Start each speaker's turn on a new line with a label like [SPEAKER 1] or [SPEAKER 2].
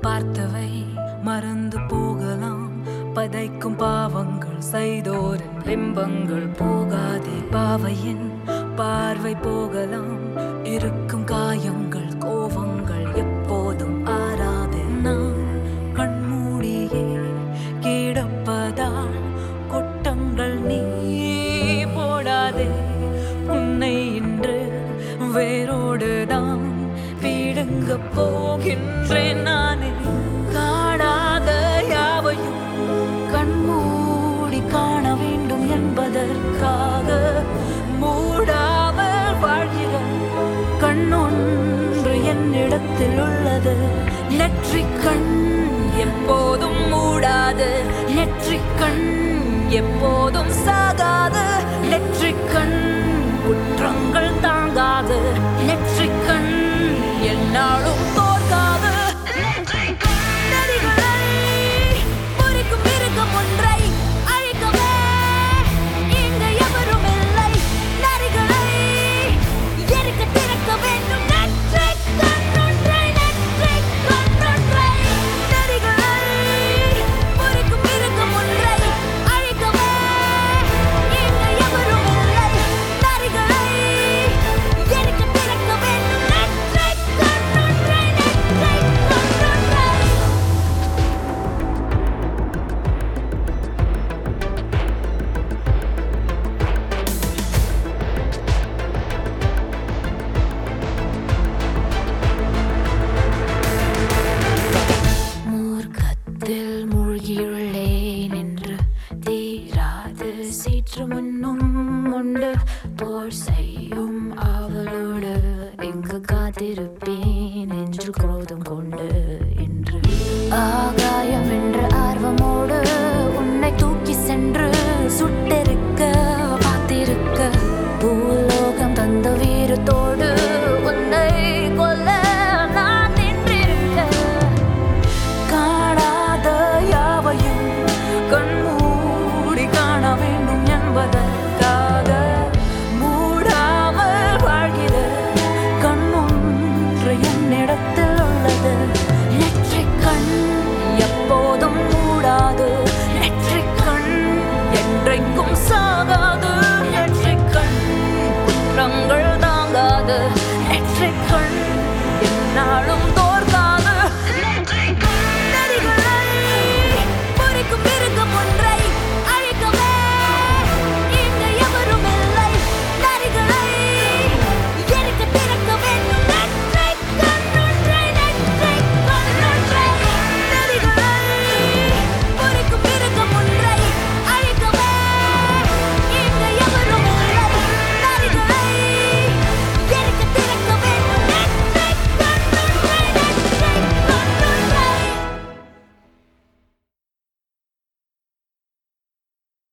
[SPEAKER 1] பார்த்தவை மறந்து போகலாம் பதைக்கும் பாவங்கள் செய்தோரின் பிம்பங்கள் போகாதே பாவையின் பார்வை போகலாம் இருக்கும் காயங்கள் கோவங்கள் எப்போதும் ஆறாதே நான் கண்மூடியே கிடப்பதால் கொட்டங்கள் நீ போடாதே உன்னை இன்று வேரோடுதான் பீடுங்க போகின்றேன் நானே காணாத யாவையும் கண்மூடி காண வேண்டும் என்பதற்காக மூடாமல் வாழ்கிற கண்ணொன்று என்னிடத்தில் உள்ளது நெற்றிக் கண் எப்போதும் மூடாது நெற்றிக் கண் எப்போதும் சாகாது நெற்றிக் கண் குற்றங்கள் தாங்காது நெற்றிக் கண் என்னாலும் தோற்காது நதிகளை முறிக்கும் மிருகம் ஒன்றை அழிக்கவே இங்கு எவரும் இல்லை நரிகளை எரிக்க திறக்க வேண்டும் நெற்றிக் கண்ணொன்றை நெற்றிக் கண்ணொன்றை நரிகளை முறிக்கும் மிருகம் ஒன்றை அழிக்கவே இங்கு எவரும் இல்லை நரிகளை எரிக்க திறக்க வேண்டும் நெற்றிக் கண்ணொன்றை நெற்றிக் கண்ணொன்றை மூர்க்கத்தில் மூழ்கியுள்ளேன் என்று தீராது சீற்று முன்னும் உண்டு போர் செய்யும் அவளோடு எங்கு காத்திருப்பேன் என்று குரோதம் கொண்டு இன்று ஆகாயம் என்ற ஆர்வமோடு உன்னை தூக்கி சென்று சுட்டெரி